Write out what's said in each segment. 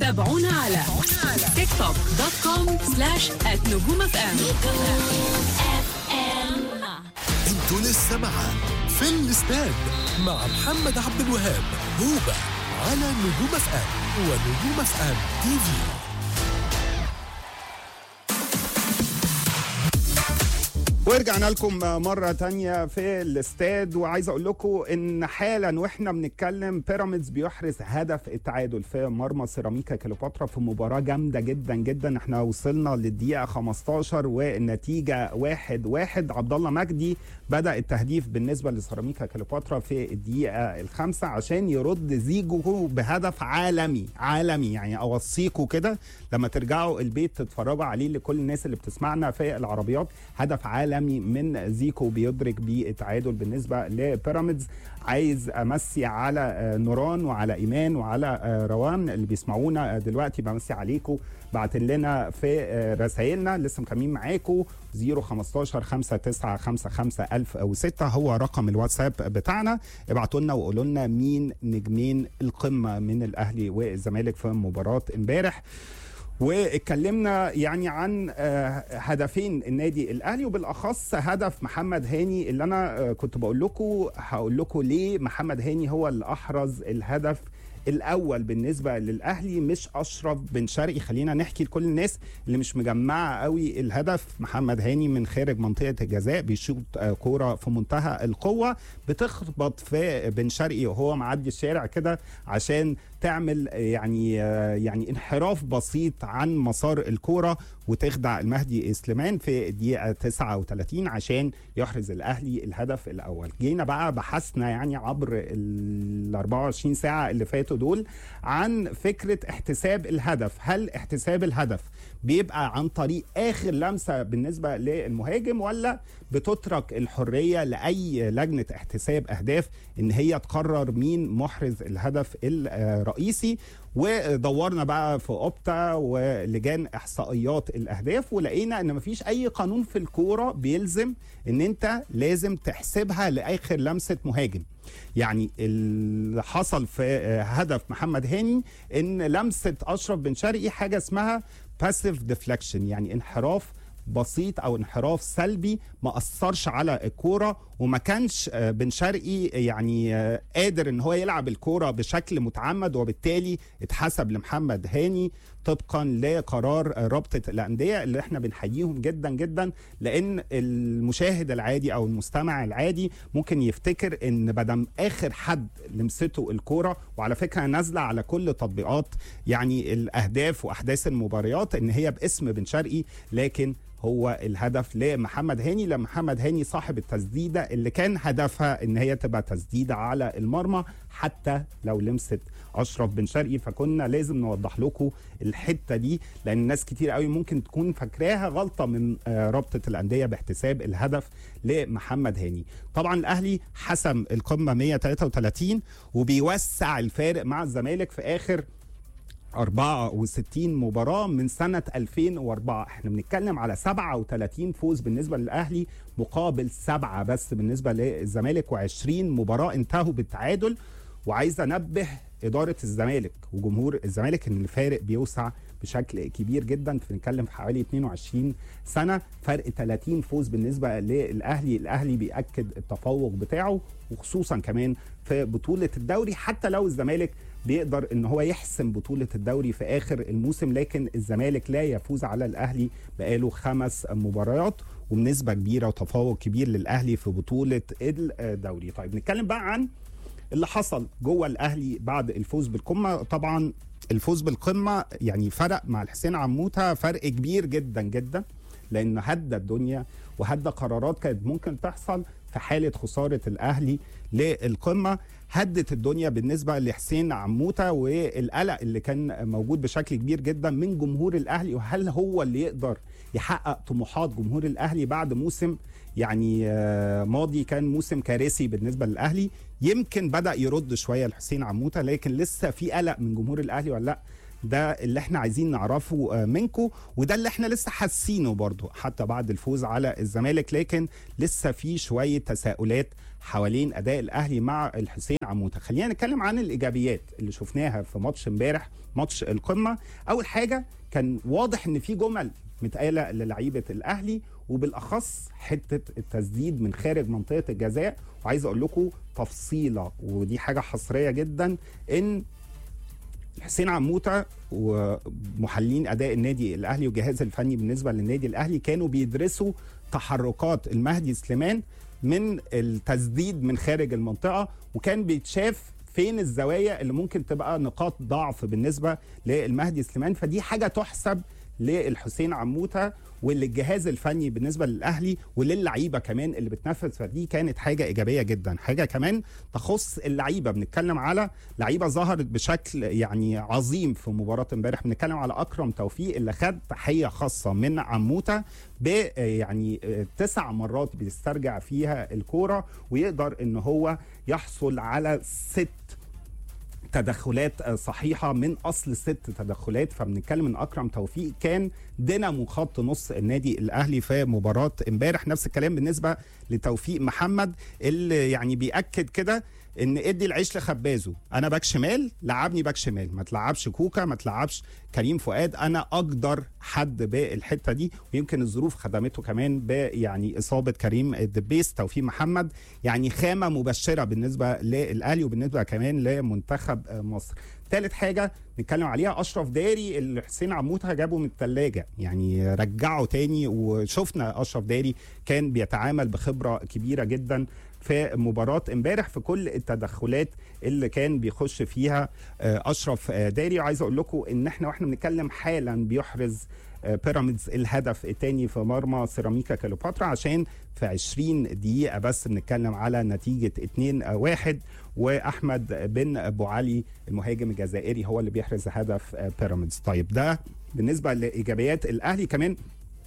تابعونا على تيك توك دوت كوم سلاش نجوم اف ام انتوا لسه مع في الاستاد مع محمد عبد الوهاب هوبا على نجوم اف ام ونجوم اف ام تي في ورجعنا لكم مرة تانية في الاستاد وعايز اقول لكم ان حالا واحنا بنتكلم بيراميدز بيحرز هدف التعادل في مرمى سيراميكا كليوباترا في مباراة جامدة جدا جدا احنا وصلنا للدقيقة 15 والنتيجة واحد واحد عبد الله مجدي بدأ التهديف بالنسبة لسيراميكا كليوباترا في الدقيقة الخامسة عشان يرد زيجو بهدف عالمي عالمي يعني اوصيكم كده لما ترجعوا البيت تتفرجوا عليه لكل الناس اللي بتسمعنا في العربيات هدف عالمي من زيكو بيدرك بيه التعادل بالنسبه لبيراميدز عايز امسي على نوران وعلى ايمان وعلى روان اللي بيسمعونا دلوقتي بمسي عليكم بعت لنا في رسائلنا لسه مكملين معاكم 015 5955 1006 هو رقم الواتساب بتاعنا ابعتوا لنا وقولوا لنا مين نجمين القمه من الاهلي والزمالك في مباراه امبارح واتكلمنا يعني عن هدفين النادي الاهلي وبالاخص هدف محمد هاني اللي انا كنت بقول لكم هقول لكم ليه محمد هاني هو اللي احرز الهدف الاول بالنسبه للاهلي مش اشرف بن شرقي خلينا نحكي لكل الناس اللي مش مجمعه قوي الهدف محمد هاني من خارج منطقه الجزاء بيشوط كوره في منتهى القوه بتخبط في بن شرقي وهو معدي الشارع كده عشان تعمل يعني يعني انحراف بسيط عن مسار الكوره وتخدع المهدي سليمان في الدقيقه 39 عشان يحرز الاهلي الهدف الاول جينا بقى بحثنا يعني عبر ال 24 ساعه اللي فاتوا دول عن فكره احتساب الهدف هل احتساب الهدف بيبقى عن طريق اخر لمسه بالنسبه للمهاجم ولا بتترك الحريه لاي لجنه احتساب اهداف ان هي تقرر مين محرز الهدف الرئيسي ودورنا بقى في اوبتا ولجان احصائيات الاهداف ولقينا ان مفيش اي قانون في الكوره بيلزم ان انت لازم تحسبها لاخر لمسه مهاجم يعني اللي حصل في هدف محمد هاني ان لمسه اشرف بن شرقي حاجه اسمها باسيف ديفليكشن يعني انحراف بسيط او انحراف سلبي ما اثرش على الكوره وما كانش بن شرقي يعني قادر ان هو يلعب الكوره بشكل متعمد وبالتالي اتحسب لمحمد هاني طبقا لقرار رابطه الانديه اللي احنا بنحييهم جدا جدا لان المشاهد العادي او المستمع العادي ممكن يفتكر ان بدم اخر حد لمسته الكوره وعلى فكره نازله على كل تطبيقات يعني الاهداف واحداث المباريات ان هي باسم بن شرقي لكن هو الهدف لمحمد هاني لما محمد هاني صاحب التسديده اللي كان هدفها ان هي تبقى تسديده على المرمى حتى لو لمست اشرف بن شرقي فكنا لازم نوضح لكم الحته دي لان ناس كتير قوي ممكن تكون فاكراها غلطه من رابطه الانديه باحتساب الهدف لمحمد هاني طبعا الاهلي حسم القمه 133 وبيوسع الفارق مع الزمالك في اخر 64 مباراة من سنة 2004 احنا بنتكلم على 37 فوز بالنسبة للأهلي مقابل سبعة بس بالنسبة للزمالك و20 مباراة انتهوا بالتعادل وعايز انبه إدارة الزمالك وجمهور الزمالك ان الفارق بيوسع بشكل كبير جدا بنتكلم في حوالي 22 سنة فرق 30 فوز بالنسبة للأهلي الأهلي بيأكد التفوق بتاعه وخصوصا كمان في بطولة الدوري حتى لو الزمالك بيقدر ان هو يحسم بطوله الدوري في اخر الموسم لكن الزمالك لا يفوز على الاهلي بقاله خمس مباريات وبنسبه كبيره وتفوق كبير للاهلي في بطوله الدوري طيب نتكلم بقى عن اللي حصل جوه الاهلي بعد الفوز بالقمه طبعا الفوز بالقمه يعني فرق مع الحسين عموته فرق كبير جدا جدا لانه هدى الدنيا وهدى قرارات كانت ممكن تحصل في حاله خساره الاهلي للقمه هدت الدنيا بالنسبه لحسين عموته والقلق اللي كان موجود بشكل كبير جدا من جمهور الاهلي وهل هو اللي يقدر يحقق طموحات جمهور الاهلي بعد موسم يعني ماضي كان موسم كارثي بالنسبه للاهلي يمكن بدا يرد شويه لحسين عموته لكن لسه في قلق من جمهور الاهلي ولا لا ده اللي احنا عايزين نعرفه منكم وده اللي احنا لسه حاسينه برضو حتى بعد الفوز على الزمالك لكن لسه في شويه تساؤلات حوالين اداء الاهلي مع الحسين عموته خلينا نتكلم عن الايجابيات اللي شفناها في ماتش امبارح ماتش القمه اول حاجه كان واضح ان في جمل متقاله للعيبه الاهلي وبالاخص حته التسديد من خارج منطقه الجزاء وعايز اقول لكم تفصيله ودي حاجه حصريه جدا ان حسين عموته ومحللين اداء النادي الاهلي والجهاز الفني بالنسبه للنادي الاهلي كانوا بيدرسوا تحركات المهدي سليمان من التسديد من خارج المنطقه وكان بيتشاف فين الزوايا اللي ممكن تبقى نقاط ضعف بالنسبه للمهدي سليمان فدي حاجه تحسب للحسين عموته وللجهاز الفني بالنسبه للاهلي وللعيبه كمان اللي بتنفذ فدي كانت حاجه ايجابيه جدا حاجه كمان تخص اللعيبه بنتكلم على لعيبه ظهرت بشكل يعني عظيم في مباراه امبارح بنتكلم على اكرم توفيق اللي خد تحيه خاصه من عموته ب يعني تسع مرات بيسترجع فيها الكوره ويقدر ان هو يحصل على ست تدخلات صحيحه من اصل ست تدخلات فبنتكلم ان اكرم توفيق كان دينامو خط نص النادي الاهلي في مباراه امبارح نفس الكلام بالنسبه لتوفيق محمد اللي يعني بياكد كده ان ادي العيش لخبازه انا باك شمال لعبني باك شمال ما تلعبش كوكا ما تلعبش كريم فؤاد انا اقدر حد بالحته دي ويمكن الظروف خدمته كمان ب يعني اصابه كريم الدبيس توفيق محمد يعني خامه مبشره بالنسبه للاهلي وبالنسبه كمان لمنتخب مصر ثالث حاجه نتكلم عليها اشرف داري اللي حسين عموته جابه من الثلاجه يعني رجعه تاني وشفنا اشرف داري كان بيتعامل بخبره كبيره جدا في مباراة امبارح في كل التدخلات اللي كان بيخش فيها اشرف داري وعايز اقول لكم ان احنا واحنا بنتكلم حالا بيحرز بيراميدز الهدف الثاني في مرمى سيراميكا كليوباترا عشان في 20 دقيقة بس بنتكلم على نتيجة 2-1 وأحمد بن أبو علي المهاجم الجزائري هو اللي بيحرز هدف بيراميدز طيب ده بالنسبة لإيجابيات الأهلي كمان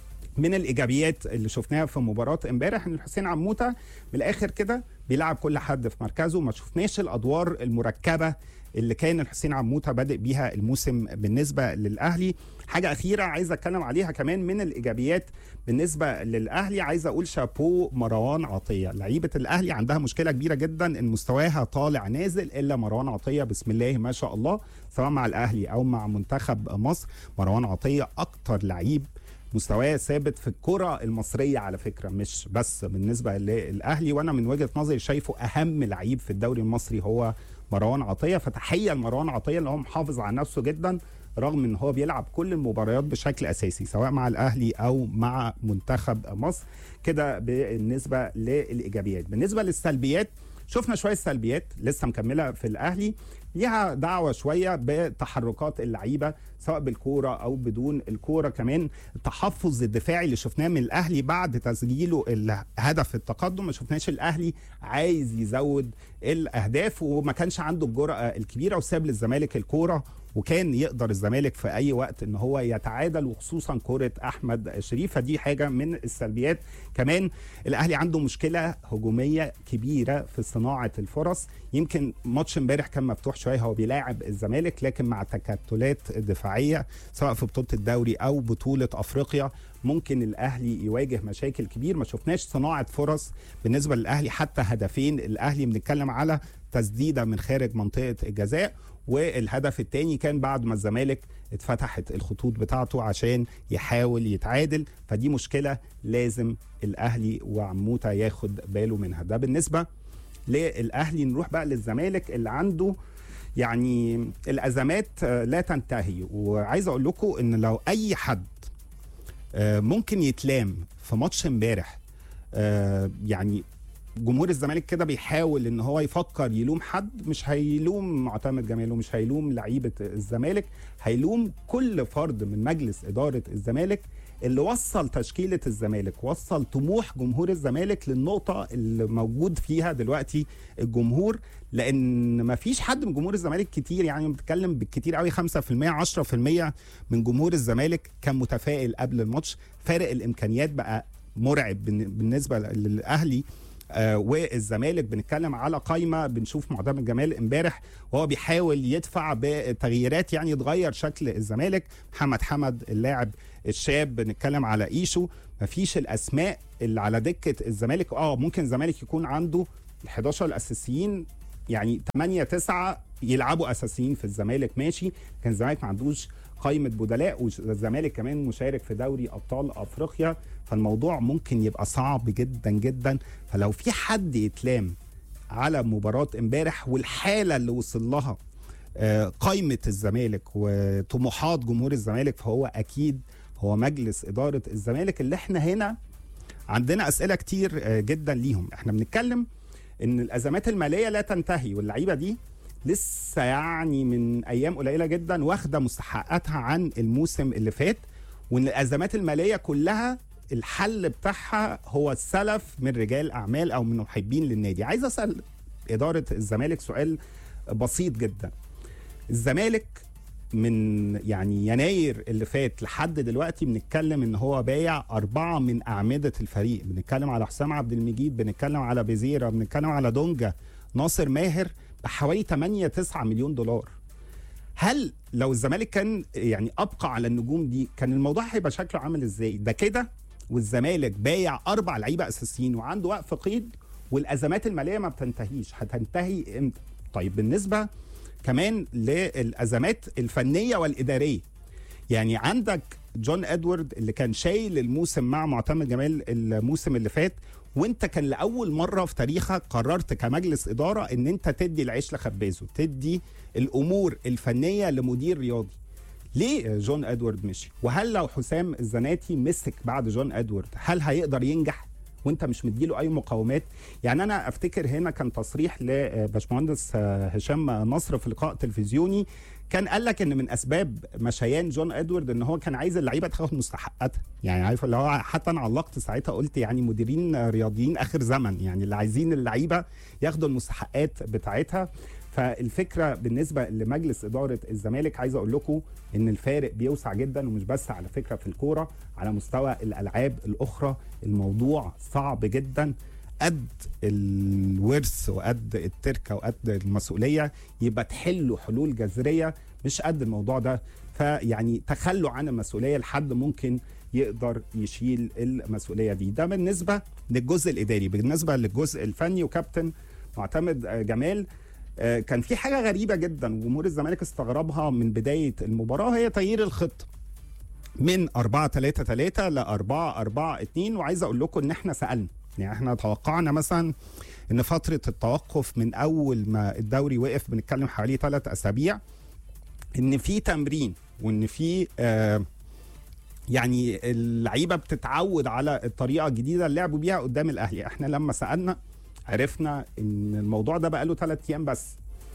من الايجابيات اللي شفناها في مباراه امبارح ان الحسين عموته من الاخر كده بيلعب كل حد في مركزه ما شفناش الادوار المركبه اللي كان الحسين عموته بادئ بيها الموسم بالنسبه للاهلي حاجه اخيره عايز اتكلم عليها كمان من الايجابيات بالنسبه للاهلي عايز اقول شابو مروان عطيه لعيبه الاهلي عندها مشكله كبيره جدا ان مستواها طالع نازل الا مروان عطيه بسم الله ما شاء الله سواء مع الاهلي او مع منتخب مصر مروان عطيه اكتر لعيب مستواه ثابت في الكرة المصرية على فكرة مش بس بالنسبة للأهلي وأنا من وجهة نظري شايفه أهم لعيب في الدوري المصري هو مروان عطية فتحية لمروان عطية اللي هو محافظ على نفسه جدا رغم ان هو بيلعب كل المباريات بشكل اساسي سواء مع الاهلي او مع منتخب مصر كده بالنسبه للايجابيات بالنسبه للسلبيات شفنا شويه سلبيات لسه مكمله في الاهلي ليها دعوه شويه بتحركات اللعيبه سواء بالكوره او بدون الكوره كمان التحفظ الدفاعي اللي شفناه من الاهلي بعد تسجيله الهدف التقدم ما شفناش الاهلي عايز يزود الاهداف وما كانش عنده الجرأه الكبيره وساب للزمالك الكوره وكان يقدر الزمالك في اي وقت ان هو يتعادل وخصوصا كره احمد شريف فدي حاجه من السلبيات كمان الاهلي عنده مشكله هجوميه كبيره في صناعه الفرص يمكن ماتش امبارح كان مفتوح شويه هو بيلاعب الزمالك لكن مع تكتلات دفاعيه سواء في بطوله الدوري او بطوله افريقيا ممكن الاهلي يواجه مشاكل كبير ما شفناش صناعه فرص بالنسبه للاهلي حتى هدفين الاهلي بنتكلم على تسديده من خارج منطقه الجزاء والهدف الثاني كان بعد ما الزمالك اتفتحت الخطوط بتاعته عشان يحاول يتعادل فدي مشكله لازم الاهلي وعموته ياخد باله منها ده بالنسبه للاهلي نروح بقى للزمالك اللي عنده يعني الازمات لا تنتهي وعايز اقول لكم ان لو اي حد ممكن يتلام في ماتش امبارح يعني جمهور الزمالك كده بيحاول ان هو يفكر يلوم حد مش هيلوم معتمد جمال ومش هيلوم لعيبه الزمالك هيلوم كل فرد من مجلس اداره الزمالك اللي وصل تشكيله الزمالك وصل طموح جمهور الزمالك للنقطه اللي موجود فيها دلوقتي الجمهور لان ما فيش حد من جمهور الزمالك كتير يعني بنتكلم بالكتير قوي 5% 10% من جمهور الزمالك كان متفائل قبل الماتش فارق الامكانيات بقى مرعب بالنسبه للاهلي آه والزمالك بنتكلم على قايمه بنشوف معتمد جمال امبارح وهو بيحاول يدفع بتغييرات يعني تغير شكل الزمالك محمد حمد اللاعب الشاب بنتكلم على ايشو مفيش الاسماء اللي على دكه الزمالك اه ممكن الزمالك يكون عنده ال 11 الاساسيين يعني 8 9 يلعبوا اساسيين في الزمالك ماشي كان الزمالك ما عندوش قائمه بدلاء والزمالك كمان مشارك في دوري ابطال افريقيا فالموضوع ممكن يبقى صعب جدا جدا فلو في حد يتلام على مباراه امبارح والحاله اللي وصل لها آه، قائمه الزمالك وطموحات جمهور الزمالك فهو اكيد هو مجلس اداره الزمالك اللي احنا هنا عندنا اسئله كتير آه، جدا ليهم احنا بنتكلم ان الازمات الماليه لا تنتهي واللعيبه دي لسه يعني من ايام قليله جدا واخده مستحقاتها عن الموسم اللي فات وان الازمات الماليه كلها الحل بتاعها هو السلف من رجال اعمال او من محبين للنادي عايز اسال اداره الزمالك سؤال بسيط جدا الزمالك من يعني يناير اللي فات لحد دلوقتي بنتكلم ان هو بايع اربعه من اعمده الفريق بنتكلم على حسام عبد المجيد بنتكلم على بيزيرا بنتكلم على دونجا ناصر ماهر بحوالي 8 9 مليون دولار هل لو الزمالك كان يعني ابقى على النجوم دي كان الموضوع هيبقى شكله عامل ازاي ده كده والزمالك بايع اربع لعيبه اساسيين وعنده وقف قيد والازمات الماليه ما بتنتهيش هتنتهي امتى طيب بالنسبه كمان للازمات الفنيه والاداريه يعني عندك جون ادوارد اللي كان شايل الموسم مع معتمد جمال الموسم اللي فات وانت كان لاول مره في تاريخك قررت كمجلس اداره ان انت تدي العيش لخبازه تدي الامور الفنيه لمدير رياضي ليه جون ادوارد مشي وهل لو حسام الزناتي مسك بعد جون ادوارد هل هيقدر ينجح وانت مش مديله اي مقاومات يعني انا افتكر هنا كان تصريح لباشمهندس هشام نصر في لقاء تلفزيوني كان قال لك ان من اسباب مشيان جون ادوارد ان هو كان عايز اللعيبه تاخد مستحقاتها يعني عارف اللي هو حتى انا علقت ساعتها قلت يعني مديرين رياضيين اخر زمن يعني اللي عايزين اللعيبه ياخدوا المستحقات بتاعتها فالفكره بالنسبه لمجلس اداره الزمالك عايز اقول لكم ان الفارق بيوسع جدا ومش بس على فكره في الكوره على مستوى الالعاب الاخرى الموضوع صعب جدا قد الورث وقد التركه وقد المسؤوليه يبقى تحلوا حلول جذريه مش قد الموضوع ده فيعني تخلوا عن المسؤوليه لحد ممكن يقدر يشيل المسؤوليه دي ده بالنسبه للجزء الاداري بالنسبه للجزء الفني وكابتن معتمد جمال كان في حاجه غريبه جدا وجمهور الزمالك استغربها من بدايه المباراه هي تغيير الخطه من 4 3 3 ل 4 4 2 وعايز اقول لكم ان احنا سالنا يعني احنا توقعنا مثلا ان فتره التوقف من اول ما الدوري وقف بنتكلم حوالي ثلاث اسابيع ان في تمرين وان في آه يعني اللعيبه بتتعود على الطريقه الجديده اللي لعبوا بيها قدام الاهلي احنا لما سالنا عرفنا ان الموضوع ده بقاله ثلاث ايام بس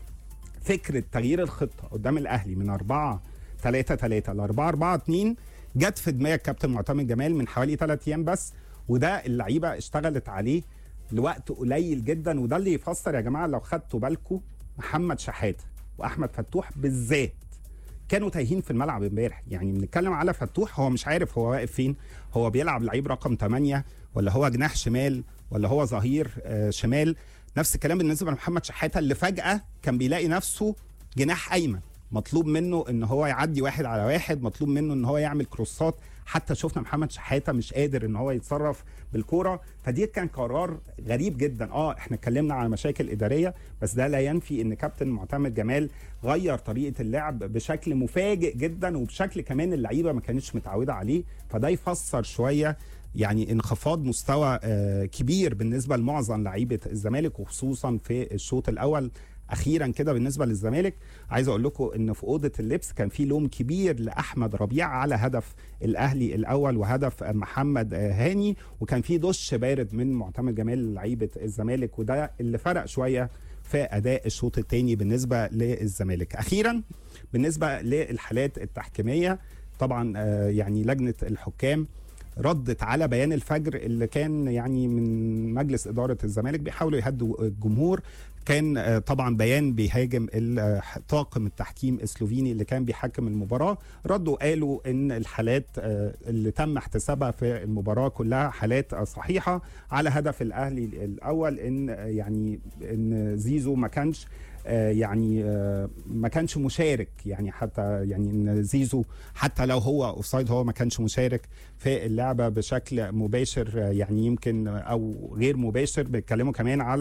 فكره تغيير الخطه قدام الاهلي من 4 3 3 ل 4 4 2 جت في دماغ كابتن معتمد جمال من حوالي ثلاث ايام بس وده اللعيبه اشتغلت عليه لوقت قليل جدا وده اللي يفسر يا جماعه لو خدتوا بالكم محمد شحاته واحمد فتوح بالذات كانوا تايهين في الملعب امبارح يعني بنتكلم على فتوح هو مش عارف هو واقف فين هو بيلعب لعيب رقم 8 ولا هو جناح شمال ولا هو ظهير آه شمال نفس الكلام بالنسبه لمحمد شحاته اللي فجاه كان بيلاقي نفسه جناح ايمن مطلوب منه ان هو يعدي واحد على واحد مطلوب منه ان هو يعمل كروسات حتى شفنا محمد شحاته مش قادر ان هو يتصرف بالكوره فدي كان قرار غريب جدا اه احنا اتكلمنا على مشاكل اداريه بس ده لا ينفي ان كابتن معتمد جمال غير طريقه اللعب بشكل مفاجئ جدا وبشكل كمان اللعيبه ما كانتش متعوده عليه فده يفسر شويه يعني انخفاض مستوى آه كبير بالنسبه لمعظم لعيبه الزمالك وخصوصا في الشوط الاول اخيرا كده بالنسبه للزمالك عايز اقول لكم ان في اوضه اللبس كان في لوم كبير لاحمد ربيع على هدف الاهلي الاول وهدف محمد هاني وكان في دش بارد من معتمد جمال لعيبه الزمالك وده اللي فرق شويه في اداء الشوط الثاني بالنسبه للزمالك اخيرا بالنسبه للحالات التحكيميه طبعا يعني لجنه الحكام ردت على بيان الفجر اللي كان يعني من مجلس اداره الزمالك بيحاولوا يهدوا الجمهور كان طبعا بيان بيهاجم طاقم التحكيم السلوفيني اللي كان بيحكم المباراه ردوا قالوا ان الحالات اللي تم احتسابها في المباراه كلها حالات صحيحه على هدف الاهلي الاول ان يعني ان زيزو ما كانش يعني ما كانش مشارك يعني حتى يعني ان زيزو حتى لو هو اوفسايد هو ما كانش مشارك في اللعبه بشكل مباشر يعني يمكن او غير مباشر بيتكلموا كمان على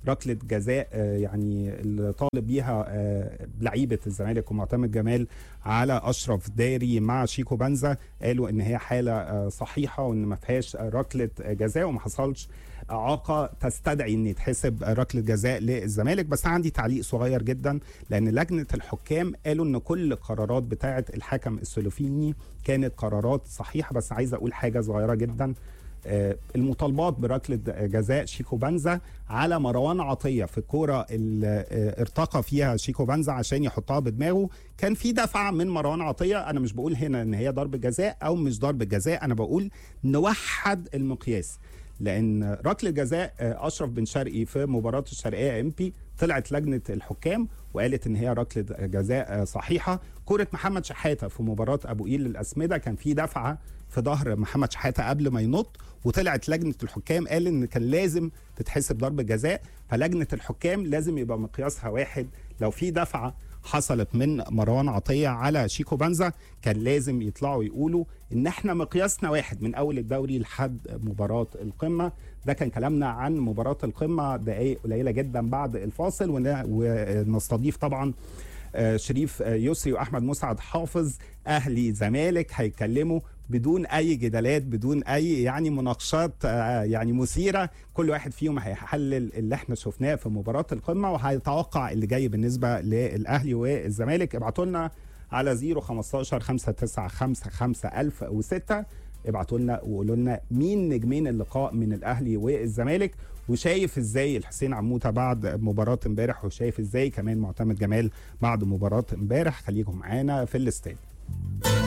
ركله جزاء آه، يعني اللي طالب بيها آه، لعيبه الزمالك ومعتمد جمال على اشرف داري مع شيكو بنزا قالوا ان هي حاله آه، صحيحه وان ما فيهاش ركله جزاء وما حصلش اعاقه تستدعي ان يتحسب ركله جزاء للزمالك بس عندي تعليق صغير جدا لان لجنه الحكام قالوا ان كل القرارات بتاعه الحكم السلوفيني كانت قرارات صحيحه بس عايز اقول حاجه صغيره جدا آه، المطالبات بركله جزاء شيكو بنزا على مروان عطيه في الكوره اللي آه، ارتقى فيها شيكو بنزا عشان يحطها بدماغه كان في دفعه من مروان عطيه انا مش بقول هنا ان هي ضرب جزاء او مش ضرب جزاء انا بقول نوحد المقياس لان ركله جزاء آه، اشرف بن شرقي في مباراه الشرقيه ام بي طلعت لجنه الحكام وقالت ان هي ركله جزاء آه، صحيحه كره محمد شحاته في مباراه ابو قير للاسمده كان في دفعه في ظهر محمد شحاته قبل ما ينط وطلعت لجنه الحكام قال ان كان لازم تتحسب ضربه جزاء فلجنه الحكام لازم يبقى مقياسها واحد لو في دفعه حصلت من مروان عطيه على شيكو بنزا كان لازم يطلعوا يقولوا ان احنا مقياسنا واحد من اول الدوري لحد مباراه القمه ده كان كلامنا عن مباراه القمه دقائق قليله جدا بعد الفاصل ون- ونستضيف طبعا آه، شريف آه، يسري واحمد مسعد حافظ اهلي زمالك هيتكلموا بدون اي جدالات بدون اي يعني مناقشات آه، يعني مثيره كل واحد فيهم هيحلل اللي احنا شفناه في مباراه القمه وهيتوقع اللي جاي بالنسبه للاهلي والزمالك ابعتوا لنا على 015 595 5006 ابعتوا لنا وقولوا لنا مين نجمين اللقاء من الاهلي والزمالك وشايف ازاي الحسين عموته بعد مباراه امبارح وشايف ازاي كمان معتمد جمال بعد مباراه امبارح خليكم معانا في الاستاد